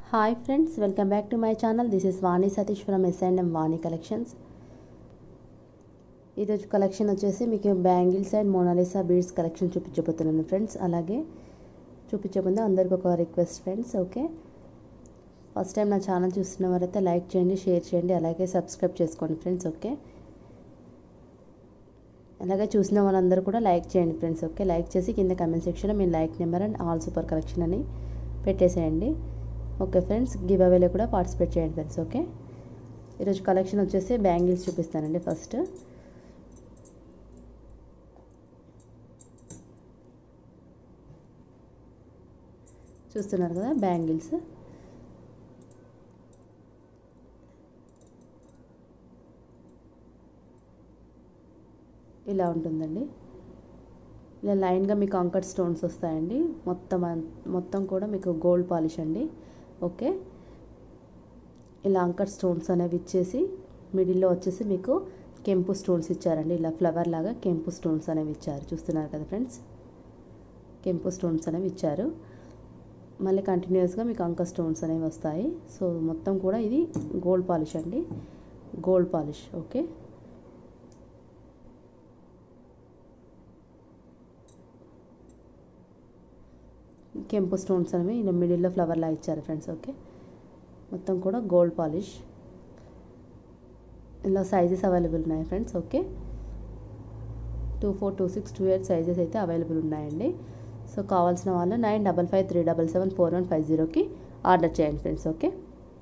hi friends welcome back to my channel this is Vani Satish from S and M Vani collections ఈరోజు collection వచ్చేసి మీకు bangles and Monalisa beads collection చూపించబోతున్నాను friends అలాగే చూపించకుండా అందరికి ఒక request friends okay first time నా ఛానల్ చూస్తున్న వారైతే లైక్ చేయండి షేర్ చేయండి అలాగే సబ్స్క్రైబ్ చేసుకోండి ఫ్రెండ్స్ ఓకే అలాగే చూసిన వాళ్ళందరూ కూడా లైక్ చేయండి ఫ్రెండ్స్ ఓకే లైక్ చేసి కింద కమెంట్ సెక్షన్లో మీ like number and all super collection అని పెట్టేసేయండి ఓకే ఫ్రెండ్స్ గివ్ అవేలో కూడా పార్టిసిపేట్ చేయండి ఫ్రెండ్స్ ఓకే ఈరోజు కలెక్షన్ వచ్చేసి బ్యాంగిల్స్ చూపిస్తానండి ఫస్ట్ చూస్తున్నారు కదా బ్యాంగిల్స్ ఇలా ఉంటుందండి ఇలా లైన్గా మీకు అంకట్ స్టోన్స్ వస్తాయండి మొత్తం మొత్తం కూడా మీకు గోల్డ్ పాలిష్ అండి ఓకే ఇలా అంకట్ స్టోన్స్ అనేవి ఇచ్చేసి మిడిల్లో వచ్చేసి మీకు కెంపు స్టోన్స్ ఇచ్చారండి ఇలా ఫ్లవర్ లాగా కెంపు స్టోన్స్ అనేవి ఇచ్చారు చూస్తున్నారు కదా ఫ్రెండ్స్ కెంపు స్టోన్స్ అనేవి ఇచ్చారు మళ్ళీ కంటిన్యూస్గా మీకు అంక స్టోన్స్ అనేవి వస్తాయి సో మొత్తం కూడా ఇది గోల్డ్ పాలిష్ అండి గోల్డ్ పాలిష్ ఓకే కెంపు స్టోన్స్ అనేవి ఇలా మిడిల్లో ఫ్లవర్లా ఇచ్చారు ఫ్రెండ్స్ ఓకే మొత్తం కూడా గోల్డ్ పాలిష్ ఇలా సైజెస్ అవైలబుల్ ఉన్నాయి friends okay two four two six two eight sizes అయితే అవైలబుల్ ఉన్నాయండి సో కావాల్సిన వాళ్ళు nine double five three double seven four one five జీరోకి ఆర్డర్ చేయండి ఫ్రెండ్స్ ఓకే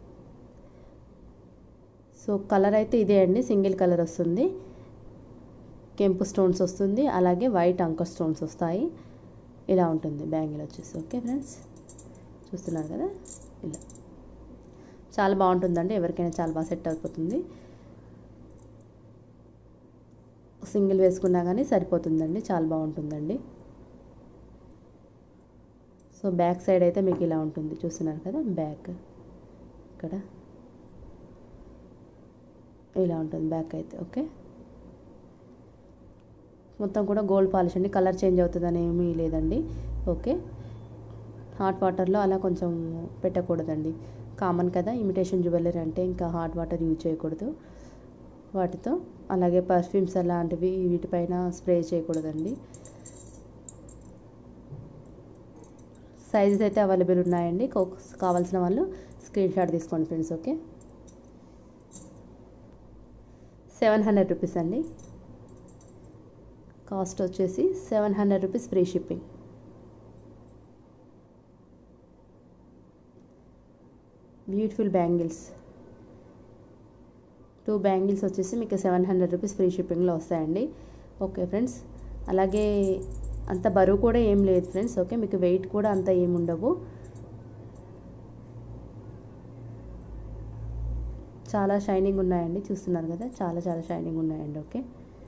సో కలర్ అయితే ఇదే అండి సింగిల్ కలర్ వస్తుంది కెంపు స్టోన్స్ వస్తుంది అలాగే వైట్ అంక స్టోన్స్ వస్తాయి ఇలా ఉంటుంది బ్యాంగిల్ వచ్చేసి ఓకే ఫ్రెండ్స్ చూస్తున్నారు కదా ఇలా చాలా బాగుంటుందండి ఎవరికైనా చాలా బాగా సెట్ అయిపోతుంది సింగిల్ వేసుకున్నా కానీ సరిపోతుందండి చాలా బాగుంటుందండి సో బ్యాక్ సైడ్ అయితే మీకు ఇలా ఉంటుంది చూస్తున్నారు కదా బ్యాక్ ఇక్కడ ఇలా ఉంటుంది బ్యాక్ అయితే ఓకే మొత్తం కూడా గోల్డ్ పాలిష్ అండి కలర్ చేంజ్ అవుతుందని ఏమీ లేదండి ఓకే హాట్ వాటర్లో అలా కొంచెం పెట్టకూడదండి కామన్ కదా ఇమిటేషన్ జ్యువెలరీ అంటే ఇంకా హాట్ వాటర్ యూజ్ చేయకూడదు వాటితో అలాగే పర్ఫ్యూమ్స్ అలాంటివి వీటిపైన స్ప్రే చేయకూడదండి సైజెస్ అయితే అవైలబుల్ ఉన్నాయండి కావాల్సిన వాళ్ళు స్క్రీన్ షాట్ తీసుకోండి friends okay seven hundred rupees అండి కాస్ట్ వచ్చేసి seven hundred rupees free shipping beautiful bangles two bangles వచ్చేసి మీకు సెవెన్ హండ్రెడ్ రూపీస్ ఫ్రీ షిప్పింగ్లో వస్తాయండి ఓకే ఫ్రెండ్స్ అలాగే అంత బరువు కూడా ఏం లేదు ఫ్రెండ్స్ ఓకే మీకు వెయిట్ కూడా అంత ఏమి ఉండవు చాలా షైనింగ్ ఉన్నాయండి చూస్తున్నారు కదా చాలా చాలా షైనింగ్ ఉన్నాయండి ఓకే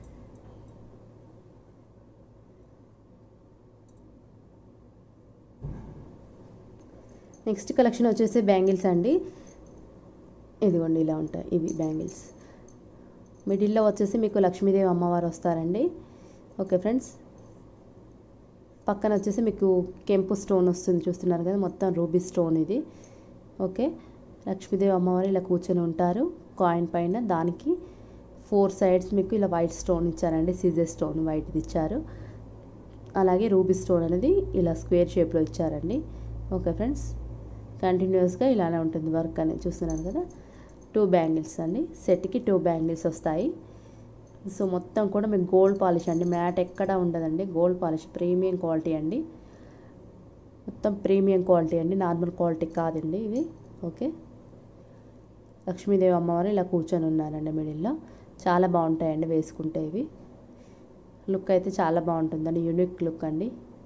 నెక్స్ట్ కలెక్షన్ వచ్చేసి బ్యాంగిల్స్ అండి ఇదిగోండి ఇలా ఉంటాయి ఇవి బ్యాంగిల్స్ మిడిల్లో వచ్చేసి మీకు లక్ష్మీదేవి అమ్మవారు వస్తారండి ఓకే ఫ్రెండ్స్ పక్కన వచ్చేసి మీకు కెంపు స్టోన్ వస్తుంది చూస్తున్నారు కదా మొత్తం రూబీ స్టోన్ ఇది ఓకే లక్ష్మీదేవి అమ్మవారు ఇలా కూర్చొని ఉంటారు కాయిన్ పైన దానికి ఫోర్ సైడ్స్ మీకు ఇలా వైట్ స్టోన్ ఇచ్చారండి సీజర్ స్టోన్ వైట్ది ఇచ్చారు అలాగే రూబీ స్టోన్ అనేది ఇలా స్క్వేర్ షేప్లో ఇచ్చారండి ఓకే ఫ్రెండ్స్ కంటిన్యూస్గా ఇలానే ఉంటుంది వర్క్ అనేది చూస్తున్నారు కదా టూ బ్యాంగిల్స్ అండి సెట్కి టూ బ్యాంగిల్స్ వస్తాయి సో మొత్తం కూడా మీకు గోల్డ్ పాలిష్ అండి మ్యాట్ ఎక్కడ ఉండదండి గోల్డ్ పాలిష్ ప్రీమియం క్వాలిటీ అండి మొత్తం ప్రీమియం క్వాలిటీ అండి నార్మల్ క్వాలిటీ కాదండి ఇది ఓకే లక్ష్మీదేవి అమ్మవారు ఇలా కూర్చొని ఉన్నారండి మిడిల్లో చాలా బాగుంటాయండి వేసుకుంటే ఇవి లుక్ అయితే చాలా బాగుంటుందండి యూనిక్ లుక్ అండి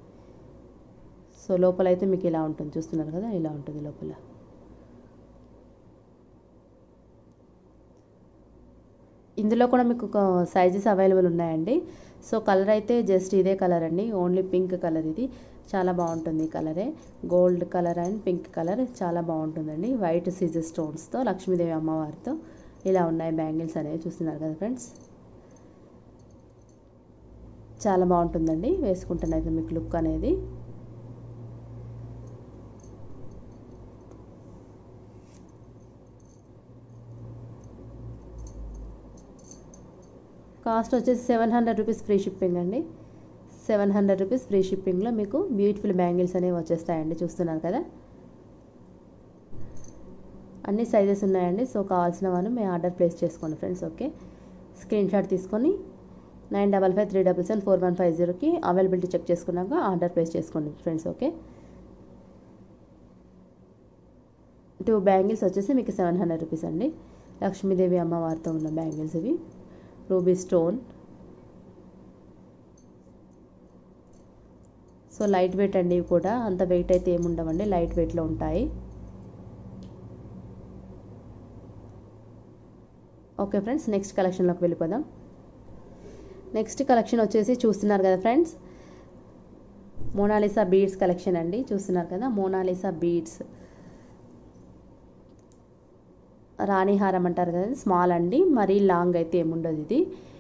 సో లోపల అయితే మీకు ఇలా ఉంటుంది చూస్తున్నారు కదా ఇలా ఉంటుంది లోపల ఇందులో కూడా మీకు ఒక సైజెస్ అవైలబుల్ ఉన్నాయండి సో కలర్ అయితే జస్ట్ ఇదే కలర్ అండి ఓన్లీ పింక్ కలర్ ఇది చాలా బాగుంటుంది కలరే gold colour and pink colour చాలా బాగుంటుందండి వైట్ సీజర్ స్టోన్స్తో లక్ష్మీదేవి అమ్మవారితో ఇలా ఉన్నాయి బ్యాంగిల్స్ అనేవి చూస్తున్నారు కదా ఫ్రెండ్స్ చాలా బాగుంటుందండి వేసుకుంటున్నది మీకు లుక్ అనేది కాస్ట్ వచ్చేసి seven hundred rupees free shipping అండి సెవెన్ హండ్రెడ్ రూపీస్ ఫ్రీ షిప్పింగ్లో మీకు బ్యూటిఫుల్ బ్యాంగిల్స్ అనేవి వచ్చేస్తాయండి చూస్తున్నారు కదా అన్ని సైజెస్ ఉన్నాయండి సో కావాల్సిన వాళ్ళు మీ ఆర్డర్ ప్లేస్ చేసుకోండి ఫ్రెండ్స్ ఓకే స్క్రీన్ షాట్ తీసుకొని nine double five three double seven four one five జీరోకి అవైలబిలిటీ చెక్ చేసుకున్నాక ఆర్డర్ ప్లేస్ చేసుకోండి ఫ్రెండ్స్ ఓకే టూ బ్యాంగిల్స్ వచ్చేసి మీకు సెవెన్ హండ్రెడ్ రూపీస్ అండి లక్ష్మీదేవి అమ్మవారితో ఉన్న బ్యాంగిల్స్ ఇవి ruby stone so light weight అండి ఇవి కూడా అంత వెయిట్ అయితే ఏమి ఉండవండి లైట్ వెయిట్లో ఉంటాయి ఓకే ఫ్రెండ్స్ నెక్స్ట్ కలెక్షన్లోకి వెళ్ళిపోదాం నెక్స్ట్ కలెక్షన్ వచ్చేసి చూస్తున్నారు కదా ఫ్రెండ్స్ మోనాలిసా బీడ్స్ కలెక్షన్ అండి చూస్తున్నారు కదా మోనాలిసా బీడ్స్ రాణిహారం అంటారు కదా స్మాల్ అండి మరీ లాంగ్ అయితే ఏముండదు ఇది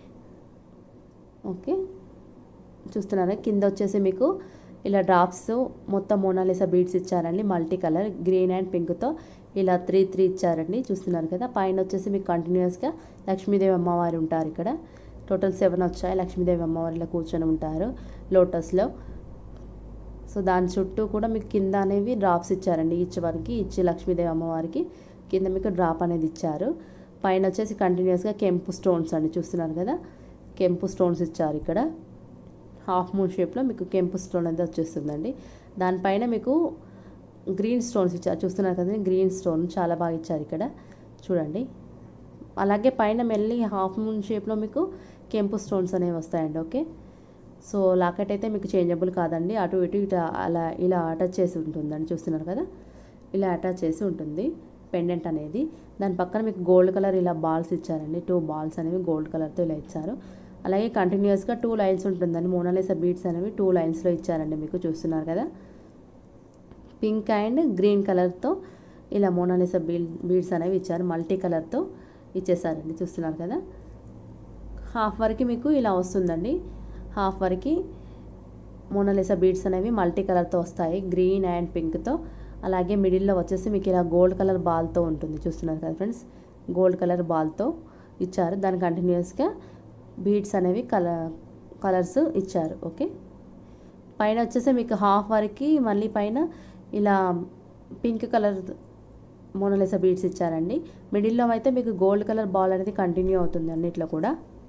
ఓకే చూస్తున్నారా కింద వచ్చేసి మీకు ఇలా డ్రాప్స్ మొత్తం మోనాలిసా బీడ్స్ ఇచ్చారండి మల్టీ కలర్ గ్రీన్ అండ్ పింక్తో ఇలా త్రీ త్రీ ఇచ్చారండి చూస్తున్నారు కదా పైన వచ్చేసి మీకు కంటిన్యూస్గా లక్ష్మీదేవి అమ్మవారు ఉంటారు ఇక్కడ టోటల్ సెవెన్ వచ్చాయి లక్ష్మీదేవి అమ్మవారు ఇలా కూర్చొని ఉంటారు లోటస్లో సో దాని చుట్టూ కూడా మీకు కింద అనేవి డ్రాప్స్ ఇచ్చారండి ఈచ్ వరకు ఇచ్చి లక్ష్మీదేవి అమ్మవారికి కింద మీకు డ్రాప్ అనేది ఇచ్చారు పైన వచ్చేసి కంటిన్యూస్గా కెంపు స్టోన్స్ అండి చూస్తున్నారు కదా కెంపు స్టోన్స్ ఇచ్చారు ఇక్కడ హాఫ్ మూన్ షేప్లో మీకు కెంపు స్టోన్ అనేది వచ్చేస్తుందండి దానిపైన మీకు గ్రీన్ స్టోన్స్ ఇచ్చారు చూస్తున్నారు కదండి గ్రీన్ స్టోన్ చాలా బాగా ఇచ్చారు ఇక్కడ చూడండి అలాగే పైన మెల్లి హాఫ్ మూన్ షేప్లో మీకు కెంపు స్టోన్స్ అనేవి వస్తాయండి ఓకే సో లాకెట్ అయితే మీకు చేంజబుల్ కాదండి అటు ఇటు ఇటు అలా ఇలా అటాచ్ చేసి ఉంటుందండి చూస్తున్నారు కదా ఇలా అటాచ్ చేసి ఉంటుంది పెండెంట్ అనేది దాని పక్కన మీకు గోల్డ్ కలర్ ఇలా బాల్స్ ఇచ్చారండి టూ బాల్స్ అనేవి గోల్డ్ కలర్తో ఇలా ఇచ్చారు అలాగే కంటిన్యూస్గా టూ లైన్స్ ఉంటుందండి మోనాలిసా బీడ్స్ అనేవి టూ లైన్స్లో ఇచ్చారండి మీకు చూస్తున్నారు కదా పింక్ అండ్ గ్రీన్ కలర్తో ఇలా మోనాలిసా బీడ్ బీడ్స్ అనేవి ఇచ్చారు మల్టీ కలర్తో ఇచ్చేసారండి చూస్తున్నారు కదా హాఫ్ వరకు మీకు ఇలా వస్తుందండి హాఫ్ వరకు మోనాలిసా బీడ్స్ అనేవి మల్టీ కలర్తో వస్తాయి గ్రీన్ అండ్ పింక్తో అలాగే మిడిల్లో వచ్చేసి మీకు ఇలా గోల్డ్ కలర్ బాల్తో ఉంటుంది చూస్తున్నారు కదా ఫ్రెండ్స్ గోల్డ్ కలర్ బాల్తో ఇచ్చారు దాని కంటిన్యూస్గా బీడ్స్ అనేవి కలర్ కలర్స్ ఇచ్చారు ఓకే పైన వచ్చేసి మీకు హాఫ్ వరకు మళ్ళీ పైన ఇలా పింక్ కలర్ మోనలిసా బీడ్స్ ఇచ్చారండి మిడిల్లో అయితే మీకు గోల్డ్ కలర్ బాల్ అనేది కంటిన్యూ అవుతుంది అన్నిట్లో కూడా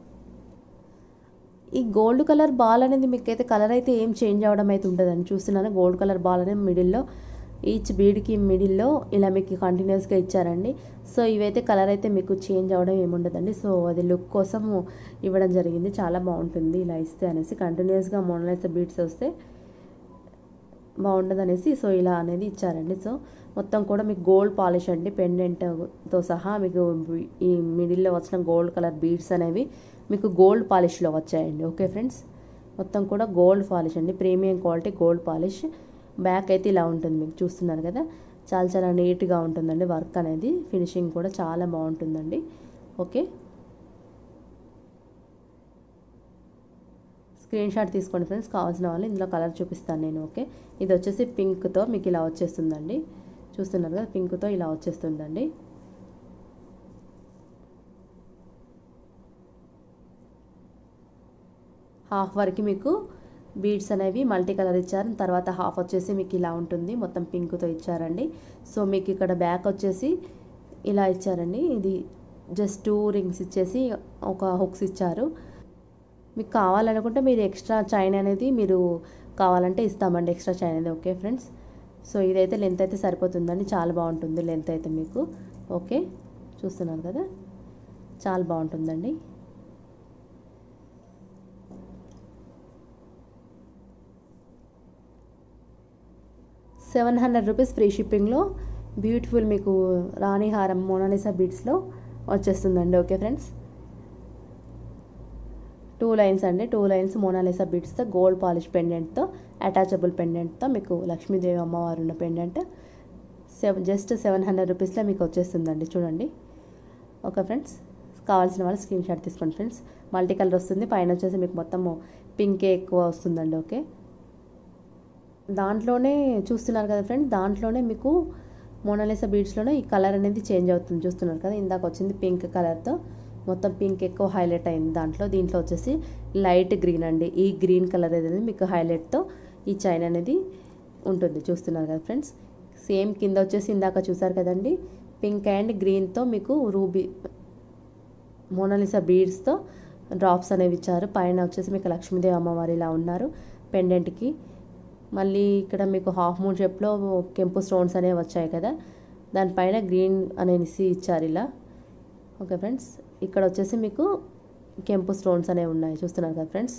ఈ గోల్డ్ కలర్ బాల్ అనేది మీకు అయితే కలర్ అయితే ఏం చేంజ్ అవ్వడం అయితే ఉంటుందండి చూస్తున్నాను గోల్డ్ కలర్ బాల్ అనేది మిడిల్లో ఈచ్ బీడ్కి మిడిల్లో ఇలా మీకు కంటిన్యూస్గా ఇచ్చారండి సో ఇవైతే కలర్ అయితే మీకు చేంజ్ అవ్వడం ఏముండదండి సో అది లుక్ కోసం ఇవ్వడం జరిగింది చాలా బాగుంటుంది ఇలా ఇస్తే అనేసి కంటిన్యూస్గా మోనలైస్ బీడ్స్ వస్తే బాగుండదు అనేసి సో ఇలా అనేది ఇచ్చారండి సో మొత్తం కూడా మీకు గోల్డ్ పాలిష్ అండి పెండెంట్తో సహా మీకు ఈ మిడిల్లో వచ్చిన గోల్డ్ కలర్ బీడ్స్ అనేవి మీకు గోల్డ్ పాలిష్లో వచ్చాయండి ఓకే ఫ్రెండ్స్ మొత్తం కూడా గోల్డ్ పాలిష్ అండి premium quality gold polish back అయితే ఇలా ఉంటుంది మీకు చూస్తున్నారు కదా చాలా చాలా నీట్గా ఉంటుందండి వర్క్ అనేది ఫినిషింగ్ కూడా చాలా బాగుంటుందండి ఓకే స్క్రీన్ షాట్ తీసుకోండి ఫ్రెండ్స్ కావాల్సిన వాళ్ళు ఇందులో కలర్ చూపిస్తాను నేను ఓకే ఇది వచ్చేసి పింక్తో మీకు ఇలా వచ్చేస్తుందండి చూస్తున్నారు కదా పింక్తో ఇలా వచ్చేస్తుందండి హాఫ్ వరకు మీకు బీడ్స్ అనేవి మల్టీ కలర్ ఇచ్చారు తర్వాత హాఫ్ వచ్చేసి మీకు ఇలా ఉంటుంది మొత్తం పింక్తో ఇచ్చారండి సో మీకు ఇక్కడ బ్యాక్ వచ్చేసి ఇలా ఇచ్చారండి ఇది జస్ట్ టూ రింగ్స్ ఇచ్చేసి ఒక హుక్స్ ఇచ్చారు మీకు కావాలనుకుంటే మీరు ఎక్స్ట్రా చైన్ అనేది మీరు కావాలంటే ఇస్తామండి ఎక్స్ట్రా చైన్ అనేది ఓకే ఫ్రెండ్స్ సో ఇదైతే లెంత్ అయితే సరిపోతుందండి చాలా బాగుంటుంది లెంత్ అయితే మీకు ఓకే చూస్తున్నారు కదా చాలా బాగుంటుందండి సెవెన్ హండ్రెడ్ రూపీస్ ఫ్రీ షిప్పింగ్లో బ్యూటిఫుల్ మీకు రాణి హారం మోనాలిసా బీడ్స్లో వచ్చేస్తుందండి ఓకే ఫ్రెండ్స్ టూ లైన్స్ అండి టూ లైన్స్ మోనాలిసా బీడ్స్తో గోల్డ్ పాలిష్ పెండెంట్తో అటాచబుల్ పెండెంట్తో మీకు లక్ష్మీదేవి అమ్మవారు ఉన్న pendant seven just seven hundred రూపీస్లో మీకు వచ్చేస్తుందండి చూడండి ఓకే ఫ్రెండ్స్ కావాల్సిన వాళ్ళు స్క్రీన్ షాట్ తీసుకోండి ఫ్రెండ్స్ మల్టీ కలర్ వస్తుంది పైన వచ్చేసి మీకు మొత్తము పింకే ఎక్కువ వస్తుందండి ఓకే దాంట్లోనే చూస్తున్నారు కదా ఫ్రెండ్స్ దాంట్లోనే మీకు మోనాలిసా బీడ్స్లోనే ఈ కలర్ అనేది చేంజ్ అవుతుంది చూస్తున్నారు కదా ఇందాక వచ్చింది పింక్ కలర్తో మొత్తం పింక్ ఎక్కువ హైలైట్ అయింది దాంట్లో దీంట్లో వచ్చేసి లైట్ గ్రీన్ అండి ఈ గ్రీన్ కలర్ అనేది మీకు హైలైట్తో ఈ చైన్ అనేది ఉంటుంది చూస్తున్నారు కదా ఫ్రెండ్స్ సేమ్ కింద వచ్చేసి ఇందాక చూసారు కదండి పింక్ అండ్ గ్రీన్తో మీకు రూబీ మోనాలిసా బీడ్స్తో డ్రాప్స్ అనేవి ఇచ్చారు పైన వచ్చేసి మీకు లక్ష్మీదేవి అమ్మవారు ఇలా ఉన్నారు పెండెంట్కి మళ్ళీ ఇక్కడ మీకు హాఫ్ మూన్ షేప్లో కెంపు స్టోన్స్ అనేవి వచ్చాయి కదా దానిపైన గ్రీన్ అనేసి ఇచ్చారు ఇలా ఓకే ఫ్రెండ్స్ ఇక్కడ వచ్చేసి మీకు కెంపు స్టోన్స్ అనేవి ఉన్నాయి చూస్తున్నారు కదా ఫ్రెండ్స్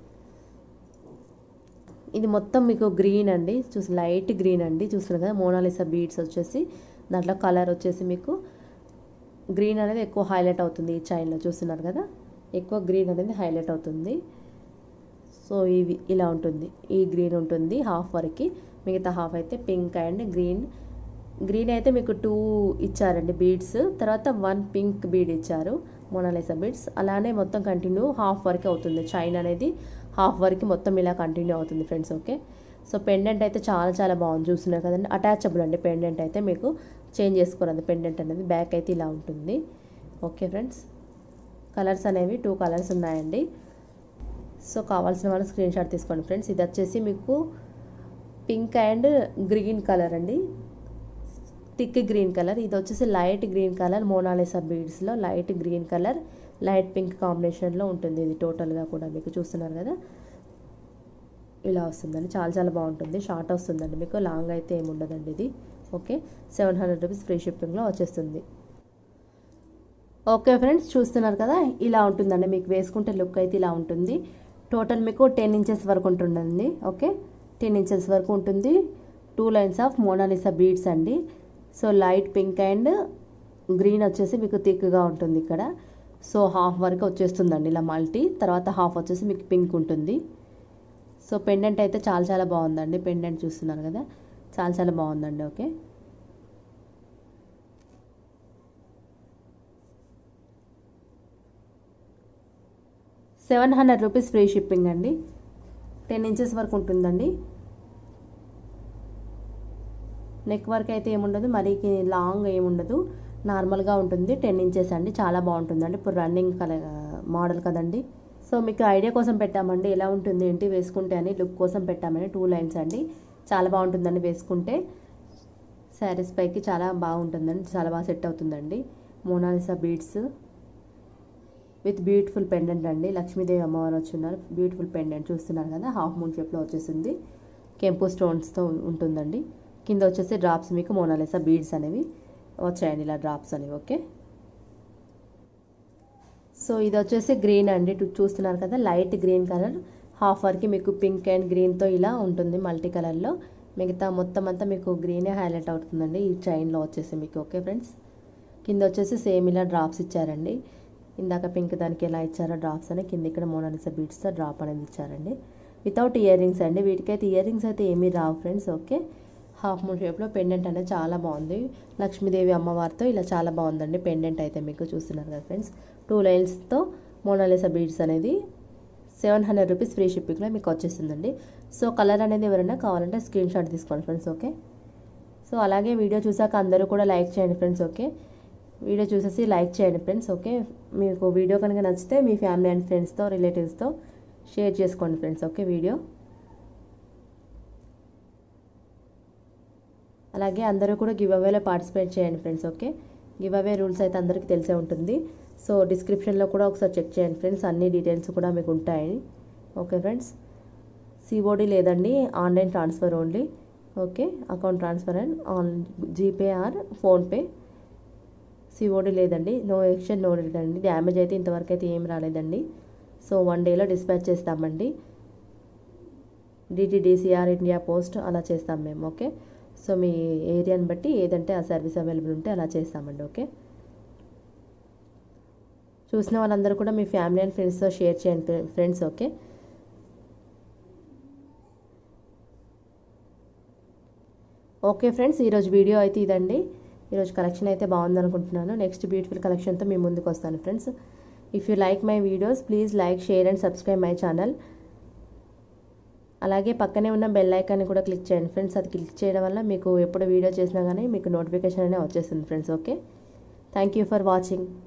ఇది మొత్తం మీకు గ్రీన్ అండి చూసి లైట్ గ్రీన్ అండి చూస్తున్నారు కదా మోనాలిసా బీడ్స్ వచ్చేసి దాంట్లో కలర్ వచ్చేసి మీకు గ్రీన్ అనేది ఎక్కువ హైలైట్ అవుతుంది ఈ చైన్లో చూస్తున్నారు కదా ఎక్కువ గ్రీన్ అనేది హైలైట్ అవుతుంది సో ఇవి ఇలా ఉంటుంది ఈ గ్రీన్ ఉంటుంది హాఫ్ వరకు మిగతా హాఫ్ అయితే పింక్ అండ్ గ్రీన్ గ్రీన్ అయితే మీకు టూ ఇచ్చారండి బీడ్స్ తర్వాత వన్ పింక్ బీడ్ ఇచ్చారు మోనాలిసా బీడ్స్ అలానే మొత్తం కంటిన్యూ హాఫ్ వరకు అవుతుంది చైన్ అనేది హాఫ్ వరకు మొత్తం ఇలా కంటిన్యూ అవుతుంది ఫ్రెండ్స్ ఓకే సో పెండెంట్ అయితే చాలా చాలా బాగుంది చూస్తున్నారు కదండి అటాచబుల్ అండి పెండెంట్ అయితే మీకు చేంజ్ చేసుకోరండి పెండెంట్ అనేది బ్యాక్ అయితే ఇలా ఉంటుంది ఓకే ఫ్రెండ్స్ కలర్స్ అనేవి టూ కలర్స్ ఉన్నాయండి సో కావాల్సిన వాళ్ళు స్క్రీన్ షాట్ తీసుకోండి ఫ్రెండ్స్ ఇది వచ్చేసి మీకు పింక్ అండ్ గ్రీన్ కలర్ అండి థిక్ గ్రీన్ కలర్ ఇది వచ్చేసి లైట్ గ్రీన్ కలర్ మోనాలిసా బీడ్స్లో light green colour light pink కాంబినేషన్లో ఉంటుంది ఇది టోటల్గా కూడా మీకు చూస్తున్నారు కదా ఇలా వస్తుందండి చాలా చాలా బాగుంటుంది షార్ట్ వస్తుందండి మీకు లాంగ్ అయితే ఏమి ఉండదండి ఇది okay seven hundred rupees free షిప్పింగ్లో వచ్చేస్తుంది ఓకే ఫ్రెండ్స్ చూస్తున్నారు కదా ఇలా ఉంటుందండి మీకు వేసుకుంటే లుక్ అయితే ఇలా ఉంటుంది టోటల్ మీకు టెన్ ఇంచెస్ వరకు ఉంటుందండి ఓకే టెన్ ఇంచెస్ వరకు ఉంటుంది two lines of Monalisa beads అండి so light pink and green వచ్చేసి మీకు థిక్గా ఉంటుంది ఇక్కడ సో హాఫ్ వరకు వచ్చేస్తుందండి ఇలా మల్టీ తర్వాత హాఫ్ వచ్చేసి మీకు పింక్ ఉంటుంది సో పెండెంట్ అయితే చాలా చాలా బాగుందండి పెండెంట్ చూస్తున్నారు కదా చాలా చాలా బాగుందండి okay seven hundred rupees free shipping అండి టెన్ ఇంచెస్ వరకు ఉంటుందండి నెక్ వర్క్ అయితే ఏముండదు మరీ లాంగ్ ఏముండదు నార్మల్గా ఉంటుంది టెన్ ఇంచెస్ అండి చాలా బాగుంటుందండి ఇప్పుడు రన్నింగ్ కల మోడల్ కదండి సో మీకు ఐడియా కోసం పెట్టామండి ఎలా ఉంటుంది ఏంటి వేసుకుంటే అని లుక్ కోసం పెట్టామని టూ లైన్స్ అండి చాలా బాగుంటుందండి వేసుకుంటే శారీస్ పైకి చాలా బాగుంటుందండి చాలా బాగా సెట్ అవుతుందండి Monalisa beads with beautiful pendant అండి లక్ష్మీదేవి అమ్మవారు వచ్చి ఉన్నారు బ్యూటిఫుల్ పెండెంట్ చూస్తున్నారు కదా హాఫ్ మూన్ షేప్లో వచ్చేసింది కెంపు స్టోన్స్తో ఉంటుందండి కింద వచ్చేసి డ్రాప్స్ మీకు మోనాలిసా బీడ్స్ అనేవి వచ్చాయండి ఇలా డ్రాప్స్ అనేవి ఓకే సో ఇది వచ్చేసి గ్రీన్ అండి ఇటు చూస్తున్నారు కదా లైట్ గ్రీన్ కలర్ హాఫ్ వరకు మీకు పింక్ అండ్ గ్రీన్తో ఇలా ఉంటుంది మల్టీ కలర్లో మిగతా మొత్తం అంతా మీకు గ్రీనే హైలైట్ అవుతుందండి ఈ చైన్లో వచ్చేసి మీకు ఓకే ఫ్రెండ్స్ కింద వచ్చేసి సేమ్ ఇలా డ్రాప్స్ ఇచ్చారండి ఇందాక పింక్ దానికి ఎలా ఇచ్చారో డ్రాప్స్ అని కింద ఇక్కడ మోనాలిసా బీడ్స్తో డ్రాప్ అనేది ఇచ్చారండి వితౌట్ ఇయర్ రింగ్స్ అండి వీటికైతే ఇయర్ రింగ్స్ అయితే ఏమీ రావు ఫ్రెండ్స్ ఓకే హాఫ్ మూన్ షేప్లో పెండెంట్ అనేది చాలా బాగుంది లక్ష్మీదేవి అమ్మవారితో ఇలా చాలా బాగుందండి పెండెంట్ అయితే మీకు చూస్తున్నారు కదా ఫ్రెండ్స్ టూ లైన్స్తో మోనాలిసా బీడ్స్ అనేది సెవెన్ హండ్రెడ్ రూపీస్ ఫ్రీ షిప్పింగ్లో మీకు వచ్చేస్తుందండి సో కలర్ అనేది ఎవరైనా కావాలంటే స్క్రీన్ షాట్ తీసుకోండి ఫ్రెండ్స్ ఓకే సో అలాగే వీడియో చూసాక అందరూ కూడా లైక్ చేయండి ఫ్రెండ్స్ ఓకే వీడియో చూసేసి లైక్ చేయండి ఫ్రెండ్స్ ఓకే మీకు వీడియో కనుక నచ్చితే మీ ఫ్యామిలీ అండ్ ఫ్రెండ్స్తో రిలేటివ్స్తో షేర్ చేసుకోండి ఫ్రెండ్స్ ఓకే వీడియో అలాగే అందరూ కూడా గివ్ అవేలో పార్టిసిపేట్ చేయండి friends okay giveaway rules అయితే అందరికీ తెలిసే ఉంటుంది సో డిస్క్రిప్షన్లో కూడా ఒకసారి చెక్ చేయండి ఫ్రెండ్స్ అన్ని డీటెయిల్స్ కూడా మీకు ఉంటాయి ఓకే ఫ్రెండ్స్ సిఓడి లేదండి online transfer only okay account transfer and on GPay or PhonePe COD లేదండి నో ఎక్స్చేంజ్ నో రిటర్న్ అండి డ్యామేజ్ అయితే ఇంతవరకు అయితే ఏం రాలేదండి సో వన్ డేలో డిస్పాచ్ చేస్తామండి డిటిడిసిఆర్ ఇండియా పోస్ట్ అలా చేస్తాం మేము ఓకే సో మీ ఏరియాని బట్టి ఏదంటే ఆ సర్వీస్ అవైలబుల్ ఉంటే అలా చేస్తామండి ఓకే చూసిన వాళ్ళందరూ కూడా మీ ఫ్యామిలీ అండ్ ఫ్రెండ్స్తో షేర్ చేయండి ఫ్రెండ్స్ ఓకే ఓకే ఫ్రెండ్స్ ఈరోజు వీడియో అయితే ఇదండి ఈరోజు కలెక్షన్ అయితే బాగుంది అనుకుంటున్నాను నెక్స్ట్ బ్యూటిఫుల్ కలెక్షన్తో మీ ముందుకు వస్తాను friends if you like my videos please like share and subscribe my channel అలాగే పక్కనే ఉన్న బెల్ ఐకాన్ని కూడా క్లిక్ చేయండి ఫ్రెండ్స్ అది క్లిక్ చేయడం వల్ల మీకు ఎప్పుడు వీడియో చేసినా కానీ మీకు నోటిఫికేషన్ అనేది వచ్చేస్తుంది friends okay thank you for watching